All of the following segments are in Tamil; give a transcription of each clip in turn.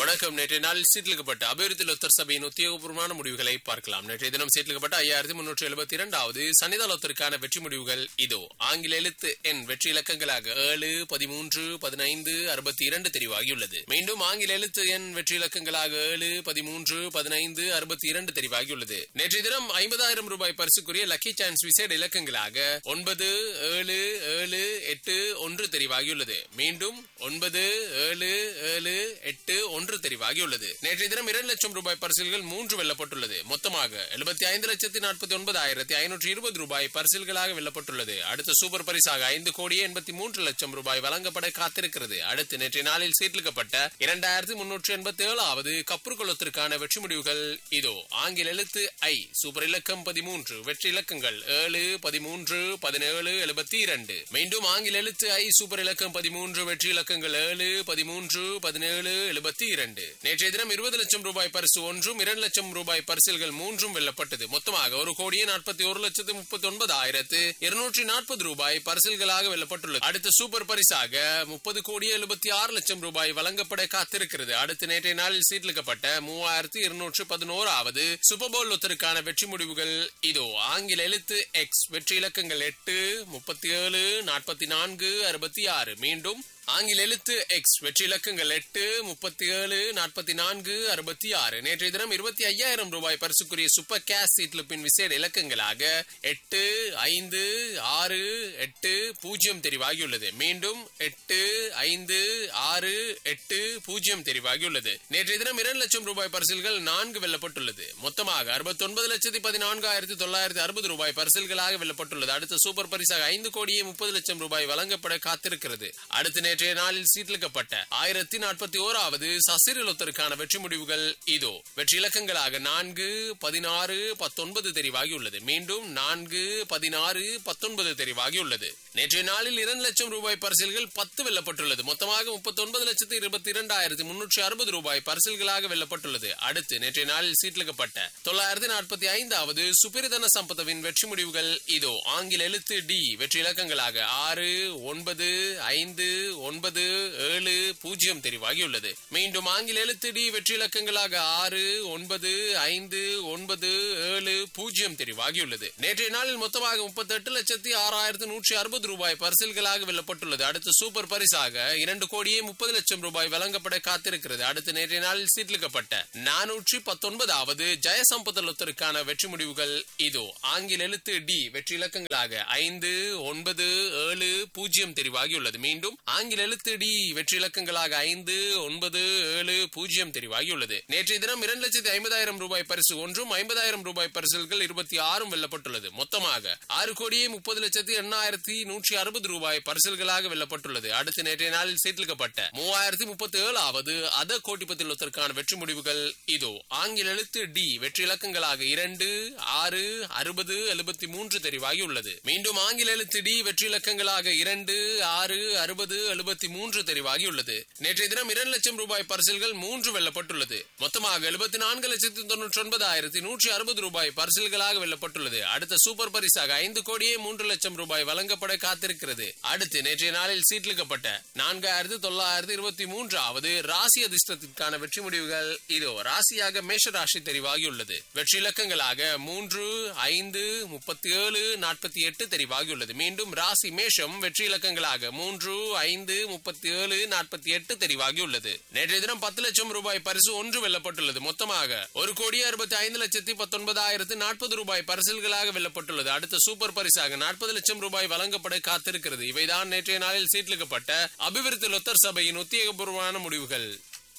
வணக்கம் நேற்றைய நாளில் சீட்டிலிக்கப்பட்ட அபிவிருத்தி லொத்தர் சபையின் உத்தியோகபூர்வமான முடிவுகளை பார்க்கலாம் நேற்றைய தினம் சீட்டிலிக்கப்பட்ட ஐயாயிரத்தி முன்னூற்றி எழுபத்தி இரண்டாவது சனிதா லொத்தருக்கான வெற்றி முடிவுகள் இதோ ஆங்கில எழுத்து எண் வெற்றி இலக்கங்களாக ஏழு பதிமூன்று பதினைந்து அறுபத்தி இரண்டு தெரிவாகியுள்ளது மீண்டும் ஆங்கில எழுத்து எண் வெற்றி இலக்கங்களாக ஏழு பதிமூன்று பதினைந்து அறுபத்தி இரண்டு தெரிவாகியுள்ளது நேற்றைய தினம் ஐம்பதாயிரம் ரூபாய் பரிசுக்குரிய லக்கி சான்ஸ் விசேட இலக்கங்களாக ஒன்பது ஏழு ஏழு எட்டு ஒன்று தெரிவாகியுள்ளது மீண்டும் ஒன்பது ஏழு ஏழு எட்டு ஒன்று தெரிவாகியுள்ளது நேற்றைய தினம் இரண்டு லட்சம் ரூபாய் பரிசில்கள் மூன்று வெல்லப்பட்டுள்ளது மொத்தமாக எழுபத்தி ஐந்து லட்சத்தி நாற்பத்தி ஒன்பது ஆயிரத்தி ஐநூற்றி இருபது ரூபாய் பரிசில்களாக வெல்லப்பட்டுள்ளது அடுத்த சூப்பர் பரிசாக ஐந்து கோடியே எண்பத்தி மூன்று லட்சம் ரூபாய் வழங்கப்பட காத்திருக்கிறது அடுத்து நேற்றைய நாளில் சீட்டிலிக்கப்பட்ட இரண்டாயிரத்தி முன்னூற்றி எண்பத்தி ஏழாவது கப்புறுகுளத்திற்கான வெற்றி முடிவுகள் இதோ ஆங்கில எழுத்து ஐ சூப்பர் இலக்கம் பதிமூன்று வெற்றி இலக்கங்கள் ஏழு பதிமூன்று பதினேழு எழுபத்தி இரண்டு மீண்டும் ஆங்கில எழுத்து ஐ சூப்பர் இலக்கம் பதிமூன்று வெற்றி இலக்கங்கள் ஏழு பதிமூன்று பதினேழு எழுபத்தி இரண்டு நேற்றைய தினம் இருபது லட்சம் ரூபாய் பரிசு ஒன்றும் இரண்டு லட்சம் ரூபாய் பரிசில்கள் மூன்றும் வெல்லப்பட்டது மொத்தமாக ஒரு கோடியே நாற்பத்தி ஒரு லட்சத்து முப்பத்தி ஒன்பது ஆயிரத்து இருநூற்றி நாற்பது ரூபாய் பரிசில்களாக வெல்லப்பட்டுள்ளது அடுத்த சூப்பர் பரிசாக முப்பது கோடியே எழுபத்தி ஆறு லட்சம் ரூபாய் வழங்கப்பட காத்திருக்கிறது அடுத்த நேற்றைய நாளில் சீட்டிலிக்கப்பட்ட மூவாயிரத்து இருநூற்று பதினோராவது சூப்பர் போல் ஒத்தருக்கான வெற்றி முடிவுகள் இதோ ஆங்கில எழுத்து எக்ஸ் வெற்றி இலக்கங்கள் எட்டு முப்பத்தி ஏழு நாற்பத்தி நான்கு அறுபத்தி ஆறு மீண்டும் ஆங்கில எழுத்து எக்ஸ் வெற்றி இலக்கங்கள் எட்டு முப்பத்தி ஏழு நாற்பத்தி நான்கு அறுபத்தி ஆறு நேற்றைய தினம் இருபத்தி ஐயாயிரம் ரூபாய் பரிசுக்குரிய சூப்பர் கேஸ் சீட்லுப்பின் விசேட இலக்கங்களாக எட்டு ஐந்து ஆறு எட்டு பூஜ்ஜியம் தெரிவாகியுள்ளது மீண்டும் எட்டு ஐந்து ஆறு எட்டு பூஜ்ஜியம் தெரிவாகியுள்ளது நேற்றைய தினம் இரண்டு லட்சம் ரூபாய் பரிசில்கள் நான்கு வெல்லப்பட்டுள்ளது மொத்தமாக அறுபத்தி ஒன்பது லட்சத்தி பதினான்காயிரத்தி தொள்ளாயிரத்தி அறுபது ரூபாய் பரிசில்களாக வெல்லப்பட்டுள்ளது அடுத்த சூப்பர் பரிசாக ஐந்து கோடியே முப்பது லட்சம் ரூபாய் வழங்கப்பட காத்திருக்கிறது அடுத்த நேற்றைய நாளில் சீட்டிலிக்கப்பட்ட ஆயிரத்தி நாற்பத்தி ஓராவது சசிரலொத்தருக்கான வெற்றி முடிவுகள் இதோ வெற்றி இலக்கங்களாக நான்கு பதினாறு பத்தொன்பது தெரிவாகியுள்ளது மீண்டும் நான்கு பதினாறு பத்தொன்பது தெரிவாகியுள்ளது நேற்றைய நாளில் இரண்டு லட்சம் ரூபாய் பரிசில்கள் பத்து வெல்லப்பட்டுள்ளது மொத்தமாக முப்பத்தி ஒன்பது லட்சத்தி இருபத்தி இரண்டாயிரத்தி முன்னூற்றி அறுபது ரூபாய் பரிசில்களாக வெல்லப்பட்டுள்ளது அடுத்து நேற்றைய நாளில் சீட்டிலிக்கப்பட்ட தொள்ளாயிரத்தி நாற்பத்தி ஐந்தாவது சுப்பிரதன சம்பதவின் வெற்றி முடிவுகள் இதோ ஆங்கில எழுத்து டி வெற்றி இலக்கங்களாக ஆறு ஒன்பது ஐந்து ஒன்பது ஏழு பூஜ்ஜியம் தெரிவாகியுள்ளது மீண்டும் ஆங்கில எழுத்து டி வெற்றி இலக்கங்களாக ஆறு ஒன்பது ஐந்து ஒன்பது ஏழு பூஜ்ஜியம் தெரிவாகியுள்ளது நேற்றைய நாளில் மொத்தமாக முப்பத்தி எட்டு லட்சத்தி ஆறாயிரத்தி நூற்றி அறுபது ரூபாய் பரிசில்களாக வெல்லப்பட்டுள்ளது அடுத்து சூப்பர் பரிசாக இரண்டு கோடியே முப்பது லட்சம் ரூபாய் வழங்கப்பட காத்திருக்கிறது அடுத்து நேற்றைய நாளில் சீட்டிலிக்கப்பட்ட நானூற்றி பத்தொன்பதாவது ஜெயசம்பதலத்திற்கான வெற்றி முடிவுகள் இதோ ஆங்கில எழுத்து டி வெற்றி இலக்கங்களாக ஐந்து ஒன்பது ஏழு பூஜ்ஜியம் தெரிவாகியுள்ளது மீண்டும் ஆங்கில எழுத்து டி வெற்றி இலக்கங்களாக ஐந்து ஒன்பது ஏழு பூஜ்ஜியம் தெரிவாகியுள்ளது நேற்றைய தினம் இரண்டு லட்சத்தி ஐம்பதாயிரம் ரூபாய் பரிசு ஒன்றும் ஐம்பதாயிரம் ரூபாய் பரிசுகள் இருபத்தி ஆறும் வெல்லப்பட்டுள்ளது மொத்தமாக ஆறு கோடியே முப்பது லட்சத்தி எண்ணாயிரத்தி நூற்றி அறுபது ரூபாய் பரிசுகளாக வெல்லப்பட்டுள்ளது அடுத்த நேற்றைய நாளில் சீட்டிலிக்கப்பட்ட மூவாயிரத்தி முப்பத்தி ஏழாவது அத கோட்டிப்பத்தில் ஒருத்தருக்கான வெற்றி முடிவுகள் இதோ ஆங்கில எழுத்து டி வெற்றி இலக்கங்களாக இரண்டு ஆறு அறுபது எழுபத்தி மூன்று தெரிவாகியுள்ளது மீண்டும் ஆங்கில எழுத்து டி வெற்றி இலக்கங்களாக இரண்டு ஆறு அறுபது எழுபத்தி மூன்று தெரிவாகியுள்ளது நேற்றைய தினம் இரண்டு லட்சம் ரூபாய் பரிசில்கள் மூன்று வெல்லப்பட்டுள்ளது மொத்தமாக எழுபத்தி நான்கு லட்சத்தி தொன்னூற்றி ஒன்பதாயிரத்தி நூற்றி அறுபது ரூபாய் பரிசில்களாக வெல்லப்பட்டுள்ளது அடுத்த சூப்பர் பரிசாக ஐந்து கோடியே மூன்று லட்சம் ரூபாய் வழங்கப்பட காத்திருக்கிறது அடுத்து நேற்றைய நாளில் சீட்டிலிக்கப்பட்ட நான்காயிரத்து தொள்ளாயிரத்து இருபத்தி மூன்றாவது ராசி அதிர்ஷ்டத்திற்கான வெற்றி முடிவுகள் இதோ ராசியாக மேஷ ராசி தெரிவாகியுள்ளது வெற்றி இலக்கங்களாக மூன்று ஐந்து முப்பத்தி ஏழு நாற்பத்தி எட்டு தெரிவாகியுள்ளது மீண்டும் ராசி மேஷம் வெற்றி இலக்கங்களாக மூன்று ஐந்து முப்பத்தி ஏழு நாற்பத்தி எட்டு தெரிவாகியுள்ளது நேற்றைய தினம் பத்து லட்சம் ரூபாய் பரிசு ஒன்று வெல்லப்பட்டுள்ளது மொத்தமாக ஒரு கோடி அறுபத்தி ஐந்து லட்சத்தி பத்தொன்பதாயிரத்து நாற்பது ரூபாய் பரிசில்களாக வெல்லப்பட்டுள்ளது அடுத்த சூப்பர் பரிசாக நாற்பது லட்சம் ரூபாய் வழங்கப்பட காத்திருக்கிறது இவைதான் நேற்றைய நாளில் சீட்டிலிக்கப்பட்ட அபிவிருத்தி லொத்தர் சபையின் உத்தியோகபூர்வமான முடிவுகள்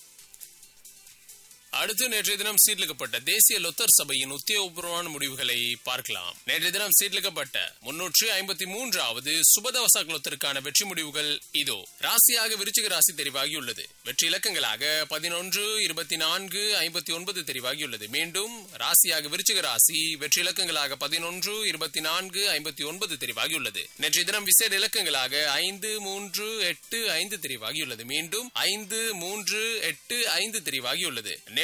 அடுத்து நேற்றைய தினம் சீட்லிக்கப்பட்ட தேசிய லொத்தர் சபையின் உத்தியோகபூர்வமான முடிவுகளை பார்க்கலாம் நேற்றைய தினம் சீட்லிக்கப்பட்ட முன்னூற்றி ஐம்பத்தி மூன்றாவது சுபதவச லொத்தருக்கான வெற்றி முடிவுகள் இதோ ராசியாக விருச்சிக ராசி தெரிவாகியுள்ளது வெற்றி இலக்கங்களாக பதினொன்று இருபத்தி நான்கு ஐம்பத்தி ஒன்பது தெரிவாகியுள்ளது மீண்டும் ராசியாக விருச்சிக ராசி வெற்றி இலக்கங்களாக பதினொன்று இருபத்தி நான்கு ஐம்பத்தி ஒன்பது தெரிவாகியுள்ளது நேற்றைய தினம் விசேட இலக்கங்களாக ஐந்து மூன்று எட்டு ஐந்து தெரிவாகியுள்ளது மீண்டும் ஐந்து மூன்று எட்டு ஐந்து தெரிவாகியுள்ளது நேற்றைய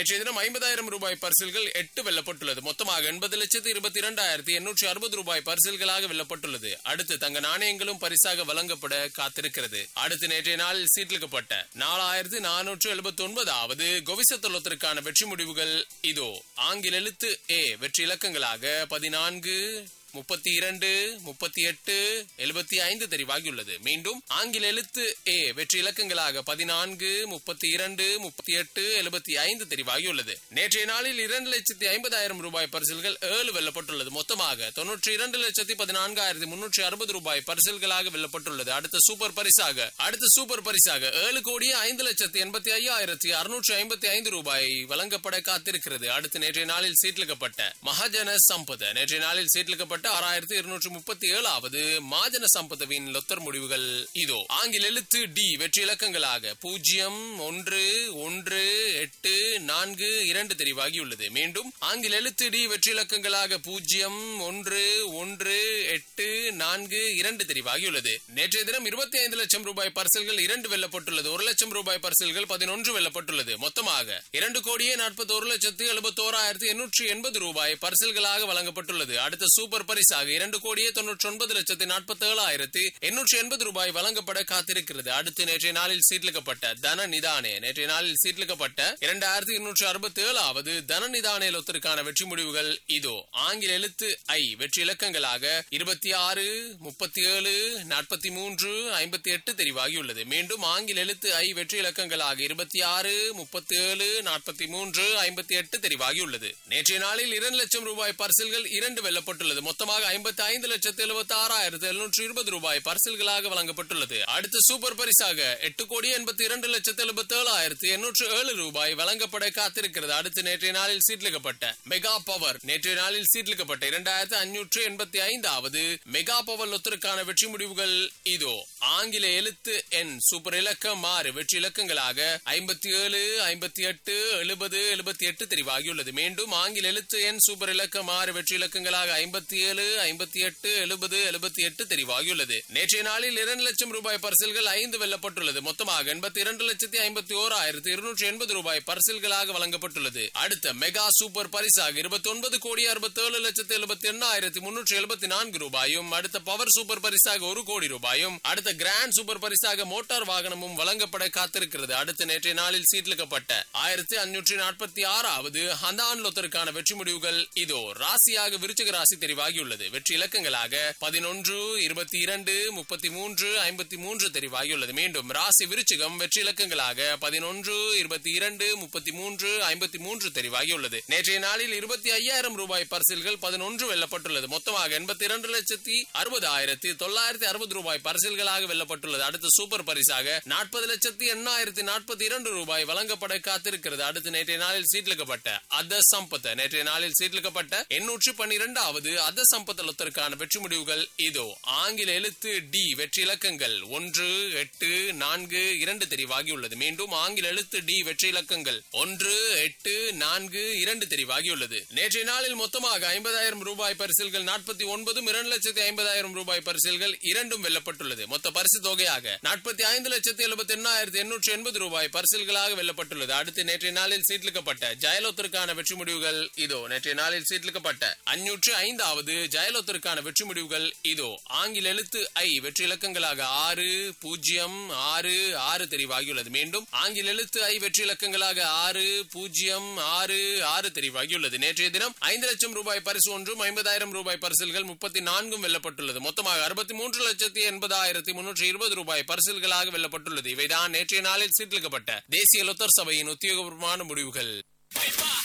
நேற்றைய தினம் ஐம்பதாயிரம் ரூபாய் பரிசில்கள் எட்டு வெல்லப்பட்டுள்ளது மொத்தமாக எண்பது லட்சத்து இருபத்தி இரண்டாயிரத்தி எண்ணூற்றி அறுபது ரூபாய் பரிசில்களாக வெல்லப்பட்டுள்ளது அடுத்து தங்க நாணயங்களும் பரிசாக வழங்கப்பட காத்திருக்கிறது அடுத்து நேற்றைய நாளில் சீட்டிலிக்கப்பட்ட நாலாயிரத்து நானூற்று எழுபத்தி ஒன்பதாவது கொவிசத்தொல்லத்திற்கான வெற்றி முடிவுகள் இதோ ஆங்கில எழுத்து ஏ வெற்றி இலக்கங்களாக பதினான்கு முப்பத்தி இரண்டு முப்பத்தி எட்டு எழுபத்தி ஐந்து தெரிவாகியுள்ளது மீண்டும் ஆங்கில எழுத்து ஏ வெற்றி இலக்கங்களாக பதினான்கு முப்பத்தி இரண்டு முப்பத்தி எட்டு எழுபத்தி ஐந்து தெரிவாகியுள்ளது நேற்றைய நாளில் இரண்டு லட்சத்தி ஐம்பதாயிரம் ரூபாய் பரிசில்கள் ஏழு வெல்லப்பட்டுள்ளது மொத்தமாக தொன்னூற்றி இரண்டு லட்சத்தி பதினான்காயிரத்தி முன்னூற்றி அறுபது ரூபாய் பரிசில்களாக வெல்லப்பட்டுள்ளது அடுத்த சூப்பர் பரிசாக அடுத்த சூப்பர் பரிசாக ஏழு கோடி ஐந்து லட்சத்தி எண்பத்தி ஐயாயிரத்தி அறுநூற்றி ஐம்பத்தி ஐந்து ரூபாய் வழங்கப்பட காத்திருக்கிறது அடுத்து நேற்றைய நாளில் சீட்டிலிக்கப்பட்ட மகாஜன சம்பத நேற்றைய நாளில் சீட்டிலிக்கப்பட்ட ஆறாயிரத்தி இருநூற்றி முப்பத்தி ஏழாவது மாஜன சம்பதவின் லொத்தர் முடிவுகள் இதோ ஆங்கில எழுத்து டி வெற்றி இலக்கங்களாக பூஜ்ஜியம் ஒன்று ஒன்று எட்டு நான்கு இரண்டு தெரிவாகியுள்ளது மீண்டும் ஆங்கில எழுத்து டி வெற்றி இலக்கங்களாக பூஜ்ஜியம் ஒன்று ஒன்று எட்டு நான்கு இரண்டு தெரிவாகியுள்ளது நேற்றைய தினம் இருபத்தி ஐந்து லட்சம் ரூபாய் பரிசல்கள் இரண்டு வெல்லப்பட்டுள்ளது ஒரு லட்சம் ரூபாய் பரிசல்கள் பதினொன்று வெல்லப்பட்டுள்ளது மொத்தமாக இரண்டு கோடியே நாற்பத்தி ஒரு லட்சத்து எழுபத்தோராயிரத்தி எண்ணூற்றி எண்பது ரூபாய் பரிசல்களாக வழங்கப்பட்டுள்ளது அடுத்த சூப்பர் பரிசாக இரண்டு கோடியே தொன்னூற்றி ஒன்பது லட்சத்தி நாற்பத்தி ஏழாயிரத்தி எண்ணூற்றி எண்பது ரூபாய் வழங்கப்பட காத்திருக்கிறது அடுத்து நேற்றைய நாளில் சீட்லிக்கப்பட்ட தன நிதானே நேற்றைய நாளில் சீட்லிக்கப்பட்ட இரண்டாயிரத்தி இருநூற்றி அறுபத்தி ஏழாவது தன நிதானே லொத்திற்கான வெற்றி முடிவுகள் இதோ ஆங்கில எழுத்து ஐ வெற்றி இலக்கங்களாக இருபத்தி ஆறு முப்பத்தி ஏழு நாற்பத்தி மூன்று ஐம்பத்தி எட்டு தெரிவாகியுள்ளது மீண்டும் ஆங்கில எழுத்து ஐ வெற்றி இலக்கங்களாக இருபத்தி ஆறு முப்பத்தி ஏழு நாற்பத்தி மூன்று ஐம்பத்தி எட்டு தெரிவாகியுள்ளது நேற்றைய நாளில் இரண்டு லட்சம் ரூபாய் பரிசில்கள் இரண்டு வெல்லப்பட்டுள்ளது மொத்தமாக ஐம்பத்தி ஐந்து லட்சத்து எழுபத்தி ஆறாயிரத்து எழுநூற்றி இருபது ரூபாய் பரிசில்களாக வழங்கப்பட்டுள்ளது அடுத்து சூப்பர் பரிசாக எட்டு கோடி எண்பத்தி இரண்டு லட்சத்து எழுபத்தி ஏழாயிரத்து எண்ணூற்று ஏழு ரூபாய் வழங்கப்பட காத்திருக்கிறது அடுத்து நேற்றைய நாளில் சீட்லிக்கப்பட்ட மெகா பவர் நேற்றைய நாளில் சீட்லிக்கப்பட்ட இரண்டாயிரத்து ஐநூற்று எண்பத்தி ஐந்தாவது மெகா பவர் லொத்திற்கான வெற்றி முடிவுகள் இதோ ஆங்கில எழுத்து என் சூப்பர் இலக்கம் ஆறு வெற்றி இலக்கங்களாக ஐம்பத்தி ஏழு ஐம்பத்தி எட்டு எழுபது எழுபத்தி எட்டு தெரிவாகியுள்ளது மீண்டும் ஆங்கில எழுத்து என் சூப்பர் இலக்கம் ஆறு வெற்றி இலக்கங்களாக ஐம்பத்தி ஏழு ஐம்பத்தி எட்டு எழுபது எழுபத்தி எட்டு தெரிவாகியுள்ளது நேற்றைய நாளில் இரண்டு லட்சம் ரூபாய் பரிசில்கள் ஐந்து வெல்லப்பட்டுள்ளது மொத்தமாக எண்பத்தி இரண்டு லட்சத்தி ஐம்பத்தி ஓராயிரத்தி இருநூற்றி எண்பது ரூபாய் பரிசில்களாக வழங்கப்பட்டுள்ளது அடுத்த மெகா சூப்பர் பரிசாக இருபத்தி ஒன்பது கோடி அறுபத்தி ஏழு லட்சத்தி எழுபத்தி எண்ணாயிரத்தி முன்னூற்றி எழுபத்தி நான்கு ரூபாயும் அடுத்த பவர் சூப்பர் பரிசாக ஒரு கோடி ரூபாயும் அடுத்த கிராண்ட் சூப்பர் பரிசாக மோட்டார் வாகனமும் வழங்கப்பட காத்திருக்கிறது அடுத்த நேற்றைய நாளில் சீட்லிக்கப்பட்ட ஆயிரத்தி அஞ்சூற்றி நாற்பத்தி ஆறாவது ஹந்தான் லொத்தருக்கான வெற்றி முடிவுகள் இதோ ராசியாக விருச்சிக ராசி தெரிவாகியுள்ளது வெற்றி இலக்கங்களாக பதினொன்று இருபத்தி இரண்டு முப்பத்தி மூன்று ஐம்பத்தி மூன்று தெரிவாகியுள்ளது மீண்டும் ராசி விருச்சிகம் வெற்றி இலக்கங்களாக பதினொன்று இருபத்தி இரண்டு முப்பத்தி மூன்று ஐம்பத்தி மூன்று தெரிவாகியுள்ளது நேற்றைய நாளில் இருபத்தி ஐயாயிரம் ரூபாய் பரிசில்கள் பதினொன்று வெல்லப்பட்டுள்ளது மொத்தமாக எண்பத்தி இரண்டு லட்சத்தி அறுபது ஆயிரத்தி தொள்ளாயிரத்தி அறுபது ரூபாய் பரிசில்களாக வெல்லப்பட்டுள்ளது அடுத்த சூப்பர் பரிசாக நாற்பது லட்சத்தி எண்ணாயிரத்தி நாற்பத்தி இரண்டு ரூபாய் வழங்கப்பட காத்திருக்கிறது அடுத்து நேற்றைய நாளில் சீட்லிக்கப்பட்ட அத சம்பத் நேற்றைய நாளில் சீட்லிக்கப்பட்ட எண்ணூற்று பன்னிரெண்டாவது அத சம்பத் லொத்தருக்கான வெற்றி முடிவுகள் இதோ ஆங்கில எழுத்து டி வெற்றி இலக்கங்கள் ஒன்று எட்டு நான்கு இரண்டு தெரிவாகியுள்ளது மீண்டும் ஆங்கில எழுத்து டி வெற்றி இலக்கங்கள் ஒன்று எட்டு நான்கு இரண்டு தெரிவாகியுள்ளது நேற்றைய நாளில் மொத்தமாக ஐம்பதாயிரம் ரூபாய் பரிசில்கள் நாற்பத்தி ஒன்பதும் இரண்டு லட்சத்தி ஐம்பதாயிரம் ரூபாய் பரிசில்கள் இரண்டும் வெல்லப்பட்டுள்ளது மொத்த பரிசு தொகையாக நாற்பத்தி ஐந்து லட்சத்தி எழுபத்தி எண்ணாயிரத்தி எண்ணூற்றி எண்பது ரூபாய் பரிசில்களாக வெல்லப்பட்டுள்ளது அடுத்து நேற்றைய நாளில் சீட்லிக்கப்பட்ட ஜெயலலிதற்கான வெற்றி முடிவுகள் இதோ நேற்றைய நாளில் சீட்லிக்கப்பட்ட அஞ்சூற்று ஐந்தாவது ஜெயலலிதற்கான வெற்றி முடிவுகள் இதோ ஆங்கில எழுத்து ஐ வெற்றி இலக்கங்களாக ஆறு பூஜ்ஜியம் ஆறு ஆறு தெரிவாகியுள்ளது மீண்டும் ஆங்கில எழுத்து ஐ வெற்றி இலக்கங்களாக ஆறு பூஜ்ஜியம் ஆறு ஆறு தெரிவாகியுள்ளது நேற்றைய தினம் ஐந்து லட்சம் ரூபாய் பரிசு ஒன்றும் ஐம்பதாயிரம் ரூபாய் பரிசில்கள் முப்பத்தி நான்கும் வெல்லப்பட்டுள்ளது மொத்தமாக அறுபத்தி மூன்று லட்சத்தி எண்பதாயிரத்தி முன்னூற்றி இருபது ரூபாய் பரிசில்களாக வெல்லப்பட்டுள்ளது இவைதான் நேற்றைய நாளில் சீட்டிலிக்கப்பட்ட தேசிய லொத்தர் சபையின் உத்தியோகபூர்வமான முடிவுகள்